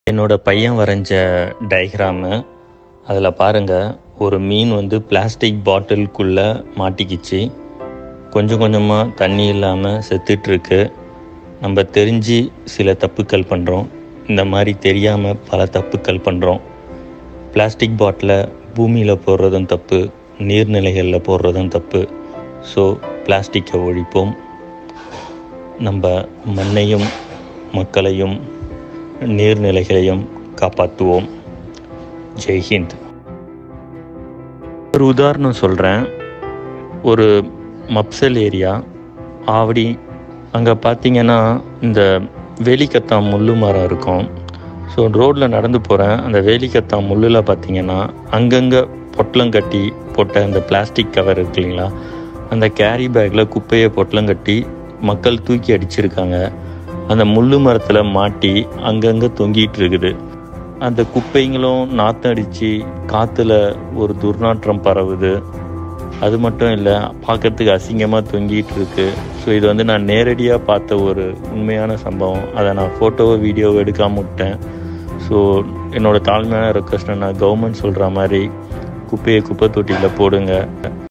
என்னோட பையன் வரைஞ்ச டயக்ராமு அதில் பாருங்கள் ஒரு மீன் வந்து பிளாஸ்டிக் பாட்டிலுக்குள்ளே மாட்டிக்கிச்சு கொஞ்சம் கொஞ்சமாக தண்ணி இல்லாமல் செத்துட்ருக்கு நம்ம தெரிஞ்சு சில தப்புக்கள் பண்ணுறோம் இந்த மாதிரி தெரியாமல் பல தப்புக்கள் பண்ணுறோம் பிளாஸ்டிக் பாட்டிலை பூமியில் போடுறதும் தப்பு நீர்நிலைகளில் போடுறதும் தப்பு ஸோ பிளாஸ்டிக்கை ஒழிப்போம் நம்ம மண்ணையும் மக்களையும் நீர்நிலைகளையும் காப்பாற்றுவோம் ஜெய்ஹிந்த் ஒரு உதாரணம் சொல்கிறேன் ஒரு மப்சல் ஏரியா ஆவடி அங்கே பார்த்தீங்கன்னா இந்த வேலிக்கத்தாம் முள்ளு மரம் இருக்கும் ஸோ ரோட்டில் நடந்து போகிறேன் அந்த வேலிக்கத்தாம் முள்ளில் பார்த்தீங்கன்னா அங்கங்கே பொட்டலம் கட்டி போட்ட அந்த பிளாஸ்டிக் கவர் இருக்கு இல்லைங்களா அந்த கேரி பேக்கில் குப்பையை பொட்டலம் கட்டி மக்கள் தூக்கி அடிச்சிருக்காங்க அந்த முள்ளு மரத்தில் மாட்டி அங்கங்கே தொங்கிட்டு இருக்குது அந்த குப்பைங்களும் நாற்றம் அடித்து காற்றுல ஒரு துர்நாற்றம் பரவுது அது மட்டும் இல்லை பார்க்கறதுக்கு அசிங்கமாக தொங்கிட்டு இருக்கு ஸோ இது வந்து நான் நேரடியாக பார்த்த ஒரு உண்மையான சம்பவம் அதை நான் ஃபோட்டோவோ வீடியோவோ எடுக்காம விட்டேன் ஸோ என்னோட தாழ்மையான ரெக்வஸ்ட் நான் கவர்மெண்ட் சொல்கிற மாதிரி குப்பையை குப்பை தொட்டியில் போடுங்க